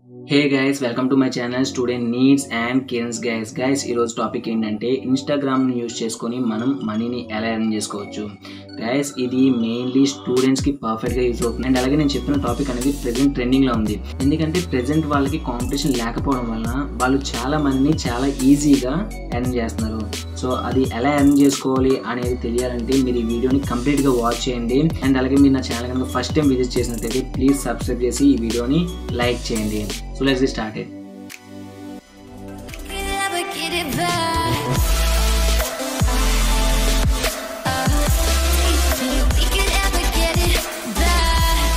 Hey guys welcome to my channel student needs and Kiran's guys guys ఈరోజు topic ఏంటంటే ఇన్స్టాగ్రామ్ని use చేసుకొని మనం మనీని ఎలా ఎర్న్ చేసుకోవచ్చు గైస్ ఇది మెయిన్లీ స్టూడెంట్స్కి పర్ఫెక్ట్గా యూజ్ అవుతుంది అండ్ అలాగే నేను చెప్పిన టాపిక్ అనేది ప్రెసెంట్ ట్రెండింగ్లో ఉంది ఎందుకంటే ప్రెసెంట్ వాళ్ళకి కాంపిటీషన్ లేకపోవడం వలన వాళ్ళు చాలా మందిని చాలా ఈజీగా ఎర్న్ చేస్తున్నారు సో అది ఎలా ఎర్న్ చేసుకోవాలి అనేది తెలియాలంటే మీరు ఈ వీడియోని కంప్లీట్గా వాచ్ చేయండి అండ్ అలాగే మీరు నా ఛానల్ కనుక ఫస్ట్ టైం విజిట్ చేసినట్లయితే ప్లీజ్ సబ్స్క్రైబ్ చేసి ఈ వీడియోని లైక్ చేయండి so let's start Could ever get it back? We could ever get it back?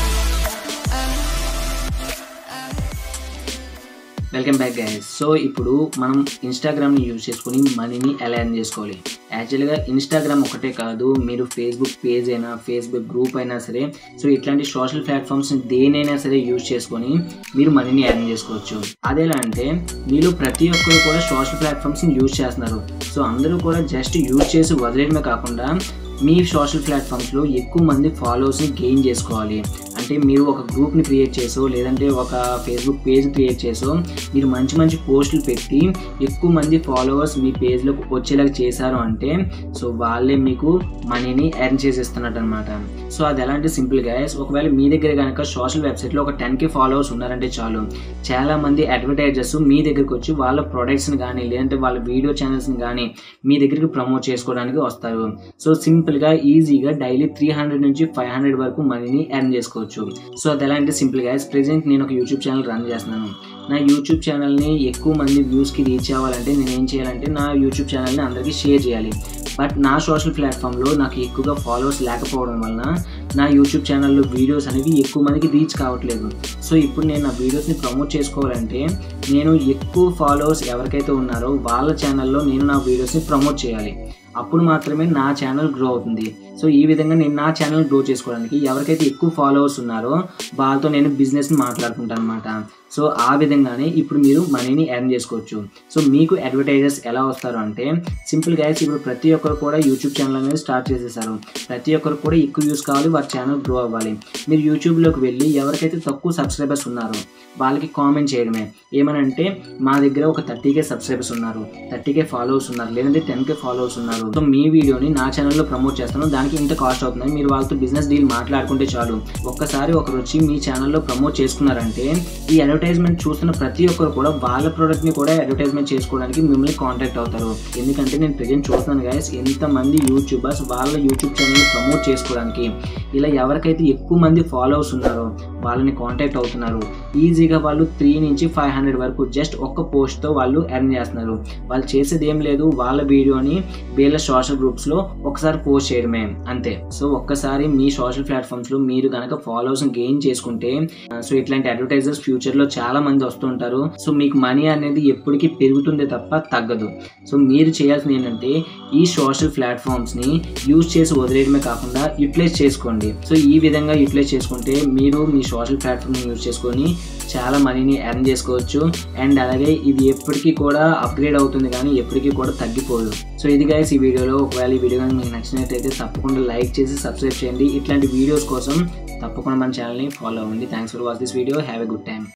Welcome back guys so ఇప్పుడు మనం ఇన్స్టాగ్రామ్ని యూజ్ చేసుకొని మనీని ఎలా ఎర్న్ చేసుకోవాలి యాక్చువల్గా ఇన్స్టాగ్రామ్ ఒకటే కాదు మీరు ఫేస్బుక్ పేజ్ అయినా ఫేస్బుక్ గ్రూప్ అయినా సరే సో ఇట్లాంటి సోషల్ ప్లాట్ఫామ్స్ దేనైనా సరే యూజ్ చేసుకొని మీరు మనీని ఎర్న్ చేసుకోవచ్చు అదేలా అంటే మీరు ప్రతి ఒక్కరు కూడా సోషల్ ప్లాట్ఫామ్స్ని యూజ్ చేస్తున్నారు సో అందరూ కూడా జస్ట్ యూజ్ చేసి వదిలేయడమే కాకుండా మీ సోషల్ ప్లాట్ఫామ్స్లో ఎక్కువ మంది ఫాలోవర్స్ని గెయిన్ చేసుకోవాలి అంటే మీరు ఒక గ్రూప్ని క్రియేట్ చేసో లేదంటే ఒక ఫేస్బుక్ పేజ్ క్రియేట్ చేసో మీరు మంచి మంచి పోస్టులు పెట్టి ఎక్కువ మంది ఫాలోవర్స్ మీ పేజ్లోకి వచ్చేలాగా చేశారు అంటే సో వాళ్ళే మీకు మనీని ఎర్న్ చేసేస్తున్నట్టు అనమాట సో అది ఎలా అంటే సింపుల్ గైస్ ఒకవేళ మీ దగ్గర కనుక సోషల్ వెబ్సైట్లో ఒక టెన్ కే ఫాలోవర్స్ ఉన్నారంటే చాలు చాలా మంది అడ్వర్టైజర్స్ మీ దగ్గరికి వచ్చి వాళ్ళ ప్రొడక్ట్స్ని కానీ లేదంటే వాళ్ళ వీడియో ఛానల్స్ని కానీ మీ దగ్గరికి ప్రమోట్ చేసుకోవడానికి వస్తారు సో సింపుల్గా ఈజీగా డైలీ త్రీ హండ్రెడ్ నుంచి ఫైవ్ హండ్రెడ్ వరకు మనీని ఎర్న్ చేసుకోవచ్చు సో అది ఎలా అంటే సింపుల్గా ప్రెజెంట్ నేను ఒక యూట్యూబ్ ఛానల్ రన్ చేస్తున్నాను నా యూట్యూబ్ ఛానల్ని ఎక్కువ మంది వ్యూస్కి రీచ్ అవ్వాలంటే నేను ఏం చేయాలంటే నా యూట్యూబ్ ఛానల్ని అందరికీ షేర్ చేయాలి బట్ నా సోషల్ ప్లాట్ఫామ్లో నాకు ఎక్కువగా ఫాలోవర్స్ లేకపోవడం వలన నా యూట్యూబ్ ఛానల్లో వీడియోస్ అనేవి ఎక్కువ మందికి రీచ్ కావట్లేదు సో ఇప్పుడు నేను నా వీడియోస్ని ప్రమోట్ చేసుకోవాలంటే నేను ఎక్కువ ఫాలోవర్స్ ఎవరికైతే ఉన్నారో వాళ్ళ ఛానల్లో నేను నా వీడియోస్ని ప్రమోట్ చేయాలి అప్పుడు మాత్రమే నా ఛానల్ గ్రో అవుతుంది సో ఈ విధంగా నేను నా ఛానల్ గ్రో చేసుకోవడానికి ఎవరికైతే ఎక్కువ ఫాలోవర్స్ ఉన్నారో వాళ్ళతో నేను బిజినెస్ని మాట్లాడుకుంటాను అనమాట సో ఆ విధంగానే ఇప్పుడు మీరు మనీని ఎర్న్ చేసుకోవచ్చు సో మీకు అడ్వర్టైజర్స్ ఎలా వస్తారు అంటే సింపుల్గా ఇప్పుడు ప్రతి ఒక్కరు కూడా యూట్యూబ్ ఛానల్ అనేది స్టార్ట్ చేసేసారు ప్రతి ఒక్కరు కూడా ఎక్కువ యూస్ కావాలి వారి ఛానల్ గ్రో అవ్వాలి మీరు యూట్యూబ్లోకి వెళ్ళి ఎవరికైతే తక్కువ సబ్స్క్రైబర్స్ ఉన్నారో వాళ్ళకి కామెంట్ చేయడమే ఏమనంటే మా దగ్గర ఒక థర్టీ కే సబ్స్క్రైబర్స్ ఉన్నారు థర్టీ కే ఫాలోవర్స్ ఉన్నారు లేదంటే టెన్ కే ఫాలోవర్స్ ఉన్నారు సో మీ వీడియోని నా ఛానల్లో ప్రమోట్ చేస్తాను దానికి ఇంత కాస్ట్ అవుతుంది మీరు వాళ్ళతో బిజినెస్ డీల్ మాట్లాడుకుంటే చాలు ఒక్కసారి ఒకరు వచ్చి మీ ఛానల్లో ప్రమోట్ చేసుకున్నారంటే ఈ అడ్వర్టైజ్మెంట్ చూస్తున్న ప్రతి ఒక్కరు కూడా వాళ్ళ ప్రోడక్ట్ని కూడా అడ్వర్టైజ్మెంట్ చేసుకోవడానికి మిమ్మల్ని కాంటాక్ట్ అవుతారు ఎందుకంటే నేను ప్రజెంట్ చూస్తున్నాను గైస్ ఎంతమంది యూట్యూబర్స్ వాళ్ళ యూట్యూబ్ ఛానల్ ప్రమోట్ చేసుకోవడానికి ఇలా ఎవరికైతే ఎక్కువ మంది ఫాలోవర్స్ ఉన్నారో వాళ్ళని కాంటాక్ట్ అవుతున్నారు ఈజీగా వాళ్ళు త్రీ నుంచి ఫైవ్ హండ్రెడ్ వరకు జస్ట్ ఒక్క పోస్ట్తో వాళ్ళు ఎర్న్ చేస్తున్నారు వాళ్ళు చేసేది ఏం లేదు వాళ్ళ వీడియోని వీళ్ళ సోషల్ గ్రూప్స్లో ఒకసారి పోస్ట్ చేయడమే అంతే సో ఒక్కసారి మీ సోషల్ ప్లాట్ఫామ్స్లో మీరు కనుక ఫాలోవర్స్ గెయిన్ చేసుకుంటే సో ఇట్లాంటి అడ్వర్టైజర్స్ ఫ్యూచర్లో చాలా మంది వస్తుంటారు సో మీకు మనీ అనేది ఎప్పటికీ పెరుగుతుందే తప్ప తగ్గదు సో మీరు చేయాల్సింది ఏంటంటే ఈ సోషల్ ప్లాట్ఫామ్స్ని యూజ్ చేసి వదిలేయడమే కాకుండా యూటిలైజ్ చేసుకోండి సో ఈ విధంగా యూటిలైజ్ చేసుకుంటే మీరు మీ సోషల్ ప్లాట్ఫామ్ని యూజ్ చేసుకొని చాలా మనీని ఎర్న్ చేసుకోవచ్చు అండ్ అలాగే ఇది ఎప్పటికీ కూడా అప్గ్రేడ్ అవుతుంది కానీ ఎప్పటికీ కూడా తగ్గిపోదు సో ఇది గైస్ ఈ వీడియోలో ఒకవేళ ఈ వీడియో కానీ మీకు నచ్చినట్లయితే తప్పకుండా లైక్ చేసి సబ్స్క్రైబ్ చేయండి ఇట్లాంటి వీడియోస్ కోసం తప్పకుండా మన ఛానల్ని ఫాలో అవ్వండి thanks for watch this video have a good time